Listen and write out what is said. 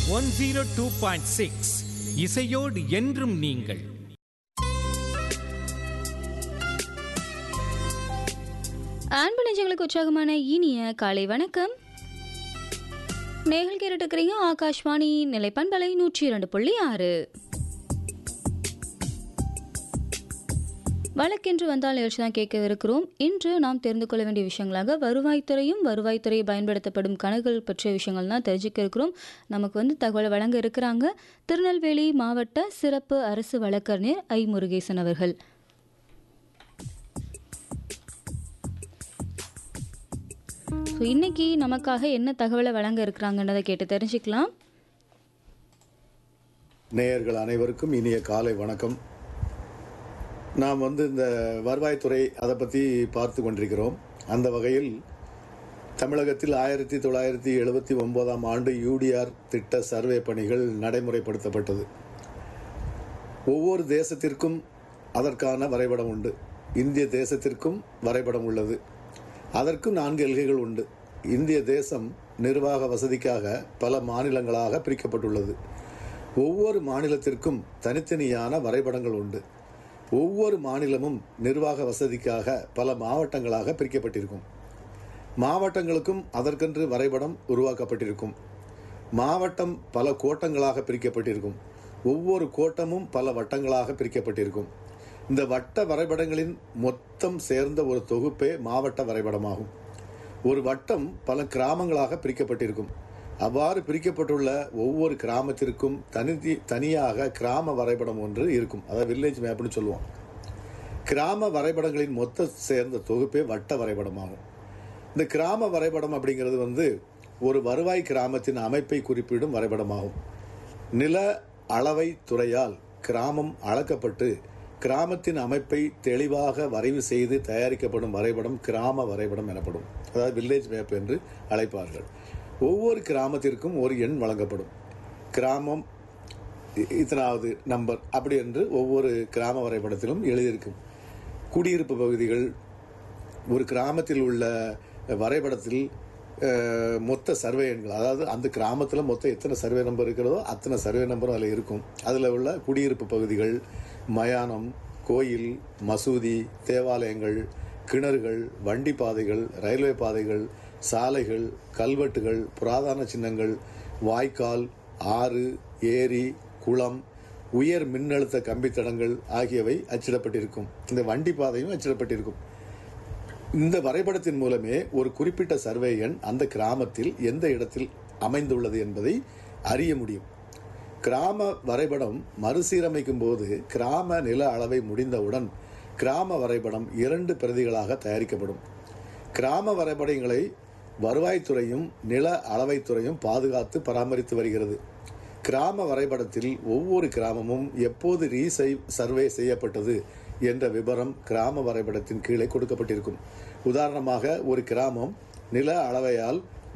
one zero two point six இசையோடு என்றும் நீங்கள் அன்பு நெஞ்சங்களுக்கு உற்சாகமான இனிய காலை வணக்கம் நேர்கள் கேட்டுட்டு இருக்கிறீங்க ஆகாஷ்வாணி நிலைப்பண்பலை நூற்றி இரண்டு புள்ளி ஆறு வழக்கென்று வந்தால் நிகழ்ச்சி தான் கேட்கவிருக்கிறோம் இன்று நாம் தெரிந்து கொள்ள வேண்டிய விஷயங்களாக வருவாய்த்துறையும் வருவாய்த்துறையை பயன்படுத்தப்படும் கணக்குகள் பற்றிய விஷயங்கள் தான் தெரிஞ்சுக்க இருக்கிறோம் நமக்கு வந்து தகவல் வழங்க இருக்கிறாங்க திருநெல்வேலி மாவட்ட சிறப்பு அரசு வழக்கறிஞர் ஐ முருகேசன் அவர்கள் ஸோ இன்னைக்கு நமக்காக என்ன தகவலை வழங்க இருக்கிறாங்கன்றதை கேட்டு தெரிஞ்சுக்கலாம் நேயர்கள் அனைவருக்கும் இனிய காலை வணக்கம் நாம் வந்து இந்த வருவாய்த்துறை அதை பற்றி பார்த்து கொண்டிருக்கிறோம் அந்த வகையில் தமிழகத்தில் ஆயிரத்தி தொள்ளாயிரத்தி எழுபத்தி ஒன்பதாம் ஆண்டு யூடிஆர் திட்ட சர்வே பணிகள் நடைமுறைப்படுத்தப்பட்டது ஒவ்வொரு தேசத்திற்கும் அதற்கான வரைபடம் உண்டு இந்திய தேசத்திற்கும் வரைபடம் உள்ளது அதற்கும் நான்கு எல்கைகள் உண்டு இந்திய தேசம் நிர்வாக வசதிக்காக பல மாநிலங்களாக பிரிக்கப்பட்டுள்ளது ஒவ்வொரு மாநிலத்திற்கும் தனித்தனியான வரைபடங்கள் உண்டு ஒவ்வொரு மாநிலமும் நிர்வாக வசதிக்காக பல மாவட்டங்களாக பிரிக்கப்பட்டிருக்கும் மாவட்டங்களுக்கும் அதற்கென்று வரைபடம் உருவாக்கப்பட்டிருக்கும் மாவட்டம் பல கோட்டங்களாக பிரிக்கப்பட்டிருக்கும் ஒவ்வொரு கோட்டமும் பல வட்டங்களாக பிரிக்கப்பட்டிருக்கும் இந்த வட்ட வரைபடங்களின் மொத்தம் சேர்ந்த ஒரு தொகுப்பே மாவட்ட வரைபடமாகும் ஒரு வட்டம் பல கிராமங்களாக பிரிக்கப்பட்டிருக்கும் அவ்வாறு பிரிக்கப்பட்டுள்ள ஒவ்வொரு கிராமத்திற்கும் தனி தனியாக கிராம வரைபடம் ஒன்று இருக்கும் அதாவது வில்லேஜ் மேப்னு சொல்லுவோம் கிராம வரைபடங்களின் மொத்த சேர்ந்த தொகுப்பே வட்ட வரைபடமாகும் இந்த கிராம வரைபடம் அப்படிங்கிறது வந்து ஒரு வருவாய் கிராமத்தின் அமைப்பை குறிப்பிடும் வரைபடமாகும் நில அளவை துறையால் கிராமம் அளக்கப்பட்டு கிராமத்தின் அமைப்பை தெளிவாக வரைவு செய்து தயாரிக்கப்படும் வரைபடம் கிராம வரைபடம் எனப்படும் அதாவது வில்லேஜ் மேப் என்று அழைப்பார்கள் ஒவ்வொரு கிராமத்திற்கும் ஒரு எண் வழங்கப்படும் கிராமம் இ- இத்தனாவது நம்பர் அப்படி என்று ஒவ்வொரு கிராம வரைபடத்திலும் எழுதியிருக்கும் குடியிருப்பு பகுதிகள் ஒரு கிராமத்தில் உள்ள வரைபடத்தில் அஹ், மொத்த சர்வே எண்கள் அதாவது அந்த கிராமத்தில் மொத்தம் எத்தனை சர்வே நம்பர் இருக்கிறதோ அத்தனை சர்வே நம்பரும் அதில் இருக்கும் அதில் உள்ள குடியிருப்பு பகுதிகள் மயானம் கோயில் மசூதி தேவாலயங்கள் கிணறுகள் வண்டி பாதைகள் ரயில்வே பாதைகள் சாலைகள் கல்வெட்டுகள் புராதன சின்னங்கள் வாய்க்கால் ஆறு ஏரி குளம் உயர் மின்னழுத்த கம்பித்தடங்கள் ஆகியவை அச்சிடப்பட்டிருக்கும் இந்த வண்டி பாதையும் அச்சிடப்பட்டிருக்கும் இந்த வரைபடத்தின் மூலமே ஒரு குறிப்பிட்ட சர்வே எண் அந்த கிராமத்தில் எந்த இடத்தில் அமைந்துள்ளது என்பதை அறிய முடியும் கிராம வரைபடம் மறுசீரமைக்கும் போது கிராம நில அளவை முடிந்தவுடன் கிராம வரைபடம் இரண்டு பிரதிகளாக தயாரிக்கப்படும் கிராம வரைபடங்களை வருவாய்த்துறையும் நில அளவைத்துறையும் பாதுகாத்து பராமரித்து வருகிறது கிராம வரைபடத்தில் ஒவ்வொரு கிராமமும் எப்போது ரீசை சர்வே செய்யப்பட்டது என்ற விவரம் கிராம வரைபடத்தின் கீழே கொடுக்கப்பட்டிருக்கும் உதாரணமாக ஒரு கிராமம் நில அளவையால்